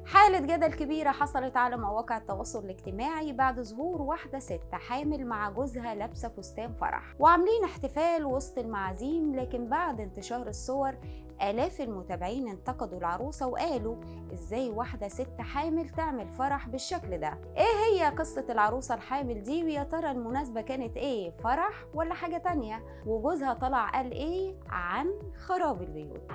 حالة جدل كبيرة حصلت على مواقع التواصل الاجتماعي بعد ظهور واحدة ست حامل مع جوزها لابسة فستان فرح وعاملين احتفال وسط المعازيم لكن بعد انتشار الصور آلاف المتابعين انتقدوا العروسة وقالوا ازاي واحدة ست حامل تعمل فرح بالشكل ده ايه هي قصة العروسة الحامل دي ويا ترى المناسبة كانت ايه فرح ولا حاجة تانية وجوزها طلع قال ايه عن خراب البيوت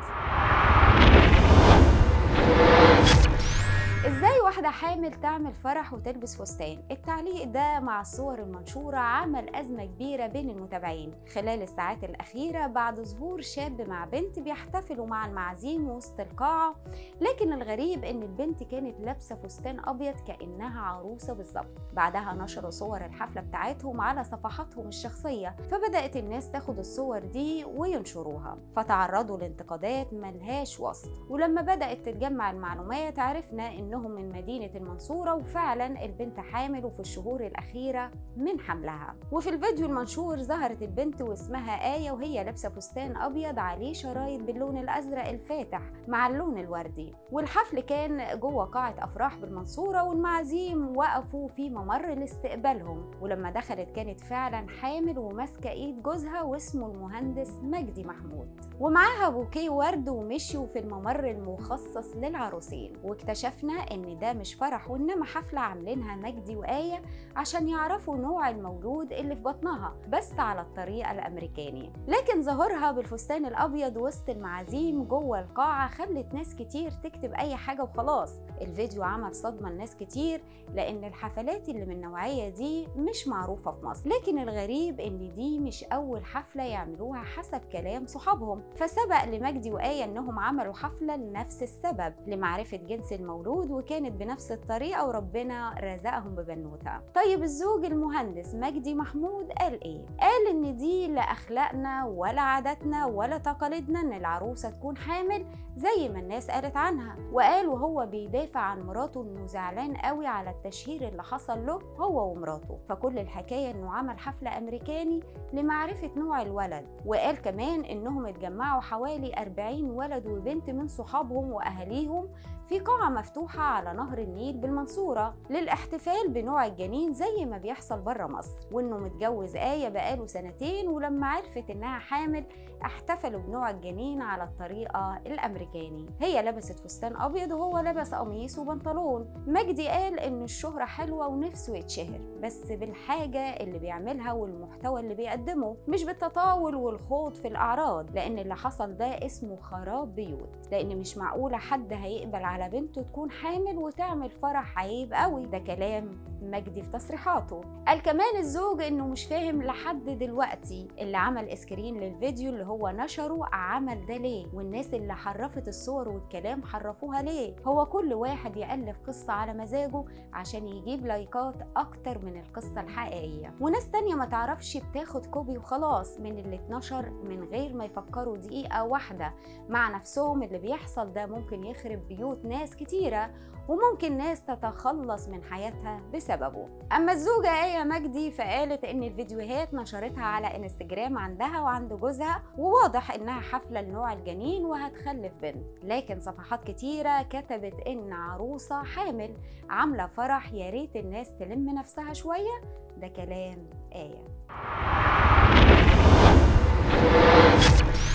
ازاي واحدة حامل تعمل فرح وتلبس فستان؟ التعليق ده مع الصور المنشورة عمل أزمة كبيرة بين المتابعين خلال الساعات الأخيرة بعد ظهور شاب مع بنت بيحتفلوا مع المعازيم وسط القاعة لكن الغريب إن البنت كانت لابسة فستان أبيض كأنها عروسة بالظبط بعدها نشروا صور الحفلة بتاعتهم على صفحاتهم الشخصية فبدأت الناس تاخد الصور دي وينشروها فتعرضوا لانتقادات ملهاش وسط ولما بدأت تتجمع المعلومات عرفنا إنهم من مدينة المنصورة وفعلا البنت حامل وفي الشهور الأخيرة من حملها وفي الفيديو المنشور ظهرت البنت واسمها آية وهي لابسة فستان أبيض عليه شرايط باللون الأزرق الفاتح مع اللون الوردي والحفل كان جوه قاعة أفراح بالمنصورة والمعازيم وقفوا في ممر لاستقبالهم ولما دخلت كانت فعلا حامل وماسكة إيد جوزها واسمه المهندس مجدي محمود ومعاها بوكيه ورد ومشيوا في الممر المخصص للعروسين واكتشفنا ان ده مش فرح وانما حفله عاملينها مجدي وايه عشان يعرفوا نوع المولود اللي في بطنها بس على الطريقه الامريكاني لكن ظهورها بالفستان الابيض وسط المعازيم جوه القاعه خلت ناس كتير تكتب اي حاجه وخلاص الفيديو عمل صدمه لناس كتير لان الحفلات اللي من النوعيه دي مش معروفه في مصر لكن الغريب ان دي مش اول حفله يعملوها حسب كلام صحابهم فسبق لمجدي وايه انهم عملوا حفله لنفس السبب لمعرفه جنس المولود وكانت بنفس الطريقه وربنا رزقهم ببنوته طيب الزوج المهندس مجدي محمود قال ايه قال ان دي لا اخلاقنا ولا عاداتنا ولا تقاليدنا ان العروسه تكون حامل زي ما الناس قالت عنها وقال وهو بيدافع عن مراته انه زعلان قوي على التشهير اللي حصل له هو ومراته فكل الحكايه انه عمل حفله امريكاني لمعرفه نوع الولد وقال كمان انهم اتجمعوا حوالي 40 ولد وبنت من صحابهم واهاليهم في قاعة مفتوحة على نهر النيل بالمنصورة للاحتفال بنوع الجنين زي ما بيحصل بره مصر وانه متجوز آية بقاله سنتين ولما عرفت انها حامل احتفلوا بنوع الجنين على الطريقة الأمريكاني هي لبست فستان أبيض وهو لبس قميص وبنطلون مجدي قال إن الشهرة حلوة ونفسه يتشهر بس بالحاجة اللي بيعملها والمحتوى اللي بيقدمه مش بالتطاول والخوض في الأعراض لأن اللي حصل ده اسمه خراب بيوت لأن مش معقولة حد هيقبل على بنته تكون حامل وتعمل فرح عيب قوي ده كلام مجدي في تصريحاته قال كمان الزوج انه مش فاهم لحد دلوقتي اللي عمل اسكرين للفيديو اللي هو نشره عمل ده ليه والناس اللي حرفت الصور والكلام حرفوها ليه هو كل واحد يألف قصة على مزاجه عشان يجيب لايكات اكتر من القصة الحقيقية وناس تانية ما تعرفش بتاخد كوبي وخلاص من اللي اتنشر من غير ما يفكروا دقيقة واحدة مع نفسهم اللي بيحصل ده ممكن يخرب بيوت ناس كتيرة وممكن ناس تتخلص من حياتها بسببه أما الزوجة آية مجدي فقالت إن الفيديوهات نشرتها على انستجرام عندها وعند جوزها وواضح إنها حفلة لنوع الجنين وهتخلف بنت لكن صفحات كتيرة كتبت إن عروسة حامل عاملة فرح يا ريت الناس تلم نفسها شوية ده كلام آية